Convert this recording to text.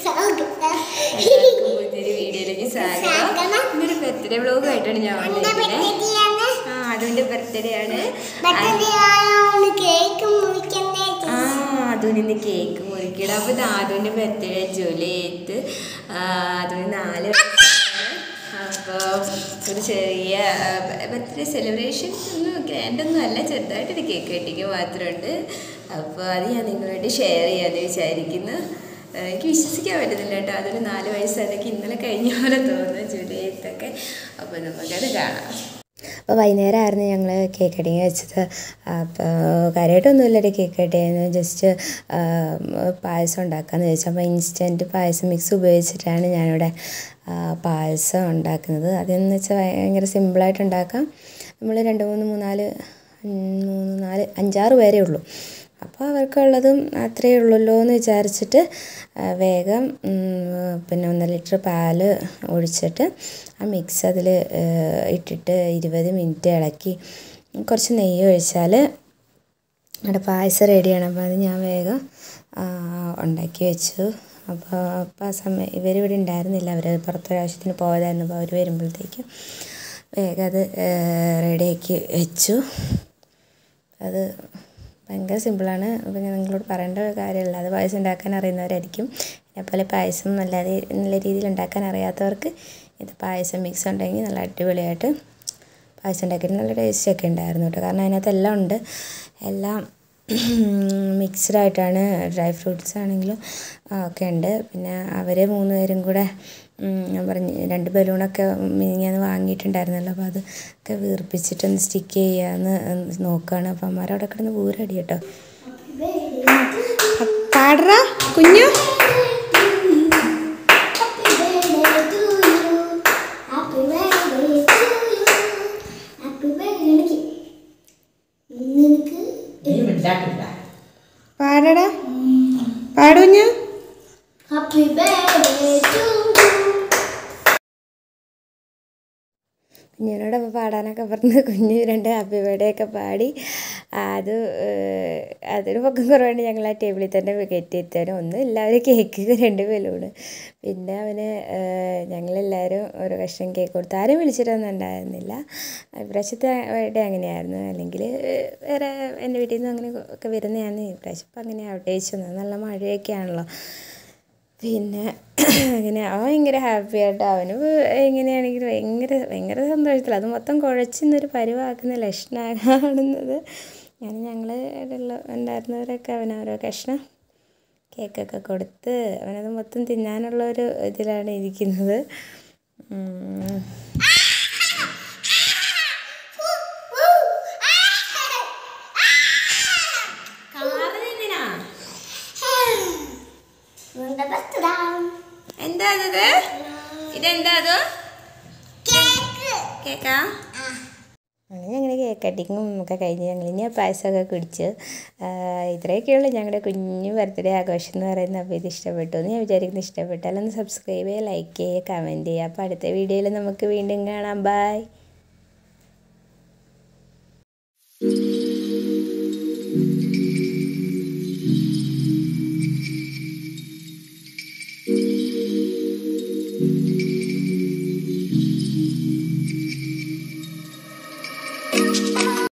എല്ലാവർക്കും പുതിയൊരു വീഡിയോയിലേക്ക് സ്വാഗതം ഇന്നൊരു ബർത്ത്ഡേ വ്ലോഗ് ആയിട്ടാണ് ഞാൻ വന്നിരിക്കുന്നത് ആ അതുവിന്റെ ബർത്ത്ഡേ ആണ് കേക്ക് മുറിക്കണ്ടേ ആ അതുവിന് ഇന്ന് കേക്ക് മുറിക്കണം അപ്പൊ നാദുവിന്റെ ബർത്ത്ഡേ ജൂലൈ എയ്ത്ത് അതുവിന് നാല് വയസ്സാണ് അപ്പോൾ ഒരു ചെറിയ ബർത്ത്ഡേ സെലിബ്രേഷൻ ഒന്നും ഗ്രാൻഡൊന്നും അല്ല ചെറുതായിട്ടൊരു കേക്ക് കട്ടിങ് മാത്രമുണ്ട് അപ്പോൾ അത് ഞാൻ നിങ്ങളായിട്ട് ഷെയർ ചെയ്യാമെന്ന് വിചാരിക്കുന്നു ആ, എനിക്ക് വിശ്വസിക്കാൻ പറ്റുന്നില്ല കേട്ടോ അതൊരു നാല് വയസ്സാണെങ്കിൽ ഇന്നലെ കഴിഞ്ഞ പോലെ തോന്നുന്നു ജൂലൈ എയ്ത്തൊക്കെ അപ്പോൾ നമുക്കത് കാണാം അപ്പോൾ വൈകുന്നേരമായിരുന്നു ഞങ്ങൾ കേക്ക് കട്ടിങ് വെച്ചത് അപ്പോൾ കാര്യമായിട്ടൊന്നുമില്ല ഒരു കേക്ക് കട്ടിങ് ജസ്റ്റ് പായസം ഉണ്ടാക്കാമെന്ന് ചോദിച്ചു അപ്പോൾ ഇൻസ്റ്റൻറ്റ് പായസം മിക്സ് ഉപയോഗിച്ചിട്ടാണ് ഞാനിവിടെ ആ, പായസം ഉണ്ടാക്കുന്നത് അതെന്ന് വെച്ചാൽ ഭയങ്കര സിമ്പിളായിട്ട് ഉണ്ടാക്കാം നമ്മൾ രണ്ട് മൂന്ന് മൂന്നാല് ഉം, മൂന്ന് നാല് അഞ്ചാറ് പേരേ ഉള്ളൂ അപ്പോൾ അവർക്കുള്ളതും അത്രയേ ഉള്ളല്ലോ എന്ന് വിചാരിച്ചിട്ട് ആ, വേഗം ഉം, പിന്നെ ഒന്നര ലിറ്റർ പാല് ഒഴിച്ചിട്ട് ആ മിക്സ് അതിൽ ഇട്ടിട്ട് ഇരുപത് മിനിറ്റ് ഇളക്കി കുറച്ച് നെയ്യ് ഒഴിച്ചാൽ അവിടെ പായസം റെഡിയാണ് അപ്പോൾ അത് ഞാൻ വേഗം ആ, ഉണ്ടാക്കി വെച്ചു അപ്പോൾ അപ്പോൾ ആ സമയം ഇവരിവിടെ ഉണ്ടായിരുന്നില്ല അവർ പുറത്തൊരാവശ്യത്തിന് പോയതായിരുന്നു അപ്പോൾ അവർ വരുമ്പോഴത്തേക്കും വേഗം അത് റെഡിയാക്കി വെച്ചു അത് ഭയങ്കര സിമ്പിളാണ് അപ്പോൾ ഞാൻ നിങ്ങളോട് പറയേണ്ട കാര്യമില്ല അത് പായസം ഉണ്ടാക്കാൻ അറിയുന്നവരായിരിക്കും എന്നെപ്പോലെ പായസം നല്ല രീ- നല്ല രീതിയിൽ ഉണ്ടാക്കാൻ അറിയാത്തവർക്ക് ഇത് പായസം മിക്സ് ഉണ്ടെങ്കിൽ നല്ല അടിപൊളിയായിട്ട് പായസം ഉണ്ടാക്കിയിട്ട് നല്ല ടേസ്റ്റൊക്കെ ഉണ്ടായിരുന്നു കേട്ടോ കാരണം അതിനകത്ത് എല്ലാം ഉണ്ട് എല്ലാം മിക്സ്ഡ് ആയിട്ടാണ് ഡ്രൈ ഫ്രൂട്ട്സ് ആണെങ്കിലും ആ, ഒക്കെ ഉണ്ട് പിന്നെ അവർ മൂന്ന് പേരും കൂടെ ഉം, ഞാൻ പറഞ്ഞു രണ്ട് ബലൂണൊക്കെ മിനിഞ്ഞാന്ന് വാങ്ങിയിട്ടുണ്ടായിരുന്നല്ലോ അപ്പോൾ അതൊക്കെ വീർപ്പിച്ചിട്ടൊന്ന് സ്റ്റിക്ക് ചെയ്യാമെന്ന് നോക്കുകയാണ് അപ്പം അമ്മമാരവിടെ കിടന്ന് പൂരടി കേട്ടോ പാടറ കുഞ്ഞു നിനക്ക് പാടടാ പാടുഞ്ഞു ഹാപ്പി ബർത്ത്ഡേ ടു കുഞ്ഞിനോട് അപ്പോൾ പാടാനൊക്കെ പറഞ്ഞ് കുഞ്ഞ് രണ്ട് ഹാപ്പി ബർത്ത്ഡേ ഒക്കെ പാടി അത് ഏഹ്, അതിന് പൊക്കം കുറവാണ് ഞങ്ങൾ ആ ടേബിളിൽ തന്നെ കയറ്റിയെത്താനും ഒന്നും എല്ലാവരും കേക്ക് രണ്ട് ബലൂണ് പിന്നെ അവന് ഏഹ്, ഞങ്ങളെല്ലാവരും ഓരോ കഷ്ണം കേക്ക് കൊടുത്തു ആരും വിളിച്ചിട്ടൊന്നും ഉണ്ടായിരുന്നില്ല ഇപ്രാവശ്യത്തെ ബർത്ത്ഡേ അങ്ങനെയായിരുന്നു അല്ലെങ്കിൽ വേറെ എൻ്റെ വീട്ടിൽ നിന്ന് അങ്ങനെ ഒക്കെ വരുന്നതാണ് ഇപ്രാവശ്യം ഇപ്പം അങ്ങനെ ആവട്ടെ ചോദിച്ചു നല്ല മഴയൊക്കെ ആണല്ലോ പിന്നെ അങ്ങനെ അവൻ ഭയങ്കര ഹാപ്പി ആയിട്ട് അവന് എങ്ങനെയാണെങ്കിൽ ഭയങ്കര ഭയങ്കര സന്തോഷത്തിൽ അത് മൊത്തം കുഴച്ചിന്നൊരു പരുവാക്കുന്ന ലക്ഷണമാണ് കാണുന്നത് ഞാൻ ഞങ്ങൾ ഉള്ള ഉണ്ടായിരുന്നവരൊക്കെ അവന് ഓരോ കഷ്ണം കേക്കൊക്കെ കൊടുത്ത് അവനത് മൊത്തം തിന്നാനുള്ള ഒരു ഇതിലാണ് ഇരിക്കുന്നത് ഉം. നിന്റെ ബർത്ത്ഡേ എന്താ അത് ഇതെന്താ അത് കേക്ക് കേക്കാ അങ്ങനെ ഞങ്ങൾ കേക്ക് കട്ടിങ്ങും ഒക്കെ കഴിഞ്ഞ് ഞങ്ങൾ ഇനി ആ പായസമൊക്കെ കുടിച്ച് ഇത്രയൊക്കെയുള്ളൂ ഞങ്ങളുടെ കുഞ്ഞു ബർത്ത്ഡേ ആഘോഷം എന്ന് പറയുന്നത് അപ്പോൾ ഇത് ഇഷ്ടപ്പെട്ടു എന്ന് ഞാൻ വിചാരിക്കുന്നു ഇഷ്ടപ്പെട്ടാൽ ഒന്ന് സബ്സ്ക്രൈബ് ചെയ്യുക ലൈക്ക് ചെയ്യുക കമൻറ്റ് ചെയ്യുക അപ്പോൾ അടുത്ത വീഡിയോയിൽ നമുക്ക് വീണ്ടും കാണാം ബൈ